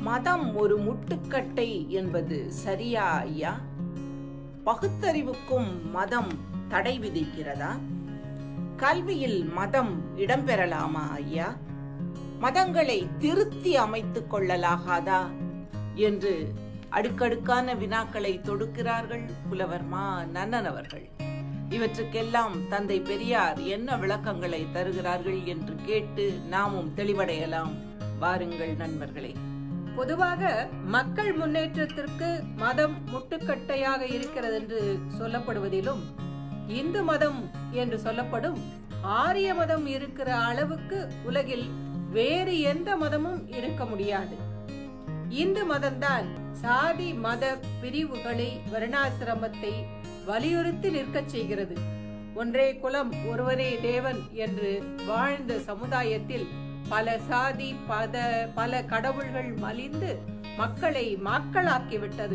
மதம் ஒரு முட்டுக்கட்டை என்பது சரியா ஐயா பகுத்தறிவுக்கும் மதம் தடை விதிக்கிறதா கல்வியில் மதம் இடம்பெறலாமா ஐயா மதங்களை திருத்தி அமைத்துக் கொள்ளலாகாதா என்று அடுக்கடுக்கான வினாக்களை தொடுக்கிறார்கள் புலவர் மா நன்னன் அவர்கள் இவற்றுக்கெல்லாம் தந்தை பெரியார் என்ன விளக்கங்களை தருகிறார்கள் என்று கேட்டு நாமும் தெளிவடையலாம் வாருங்கள் நண்பர்களே பொதுவாக மக்கள் முன்னேற்றத்திற்கு மதம் முட்டுக்கட்டையாக இருக்கிறது என்று சொல்லப்படுவதிலும் இந்து மதம் என்று சொல்லப்படும் ஆரிய மதம் இருக்கிற அளவுக்கு உலகில் வேறு எந்த மதமும் இருக்க முடியாது இந்து மதம்தான் சாதி மத பிரிவுகளை வருணாசிரமத்தை வலியுறுத்தி நிற்கச் செய்கிறது ஒன்றே குலம் ஒருவரே தேவன் என்று வாழ்ந்த சமுதாயத்தில் பல சாதி பத பல கடவுள்கள் மலிந்து மக்களை மாக்களாக்கிவிட்டது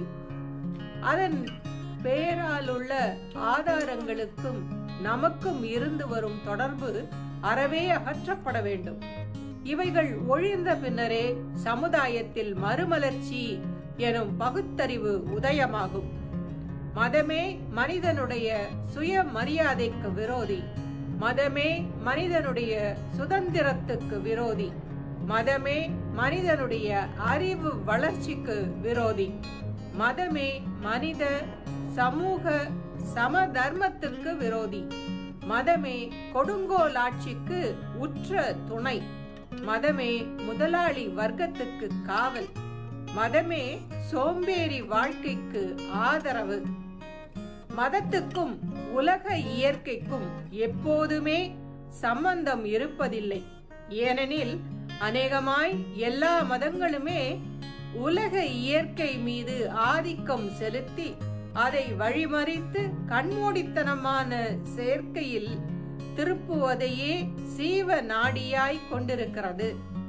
அதன் பேராலுள்ள ஆதாரங்களுக்கும் நமக்கும் இருந்து வரும் தொடர்பு அறவே அகற்றப்பட வேண்டும் இவைகள் ஒழிந்த பின்னரே சமுதாயத்தில் மறுமலர்ச்சி எனும் பகுத்தறிவு உதயமாகும் மதமே மனிதனுடைய சுய மரியாதைக்கு விரோதி மதமே மனிதனுடைய சுதந்திரத்துக்கு விரோதி மதமே மனிதனுடைய அறிவு வளர்ச்சிக்கு விரோதி மதமே மனித சமூக சமதர்மத்துக்கு விரோதி மதமே கொடுங்கோல் ஆட்சிக்கு உற்ற துணை மதமே முதலாளி வர்க்கத்துக்கு காவல் மதமே சோம்பேறி வாழ்க்கைக்கு ஆதரவு மதத்துக்கும் உலக இயற்கைக்கும் எப்போதுமே சம்பந்தம் இருப்பதில்லை ஏனெனில் அநேகமாய் எல்லா மதங்களுமே உலக இயற்கை மீது ஆதிக்கம் செலுத்தி அதை வழிமறித்து கண்மூடித்தனமான சேர்க்கையில் திருப்புவதையே சீவ நாடியாய் கொண்டிருக்கிறது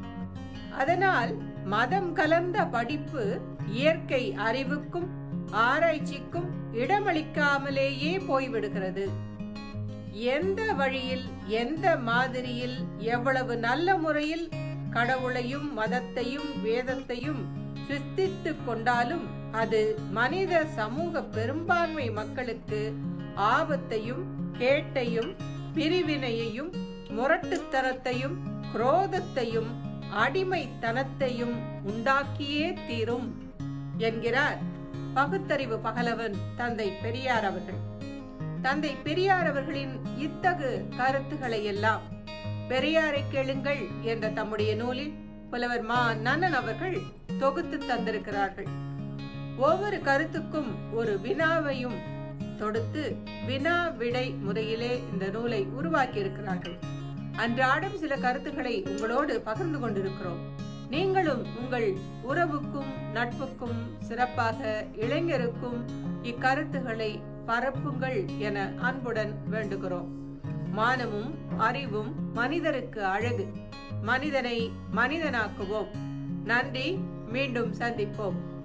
அதனால் மதம் கலந்த படிப்பு இயற்கை அறிவுக்கும் ஆராய்ச்சிக்கும் இடமளிக்காமலேயே போய்விடுகிறது எந்த வழியில் எந்த மாதிரியில் எவ்வளவு நல்ல முறையில் கடவுளையும் மதத்தையும் வேதத்தையும் சித்தித்துக் கொண்டாலும் அது மனித சமூக பெரும்பான்மை மக்களுக்கு ஆபத்தையும் கேட்டையும் பிரிவினையையும் முரட்டுத்தனத்தையும் குரோதத்தையும் அடிமைத்தனத்தையும் உண்டாக்கியே தீரும் என்கிறார் பகுத்தறிவு பகலவன் தந்தை பெரியார் அவர்கள் தந்தை பெரியார் அவர்களின் இத்தகு கருத்துக்களை எல்லாம் பெரியாரை கேளுங்கள் என்ற தம்முடைய நூலில் புலவர் மா நன்னன் அவர்கள் தொகுத்து தந்திருக்கிறார்கள் ஒவ்வொரு கருத்துக்கும் ஒரு வினாவையும் தொடுத்து வினா விடை முறையிலே இந்த நூலை உருவாக்கி இருக்கிறார்கள் அன்றாடம் சில கருத்துக்களை உங்களோடு பகிர்ந்து கொண்டிருக்கிறோம் நீங்களும் உங்கள் உறவுக்கும் நட்புக்கும் சிறப்பாக இளைஞருக்கும் இக்கருத்துக்களை பரப்புங்கள் என அன்புடன் வேண்டுகிறோம் மானமும் அறிவும் மனிதருக்கு அழகு மனிதனை மனிதனாக்குவோம் நன்றி மீண்டும் சந்திப்போம்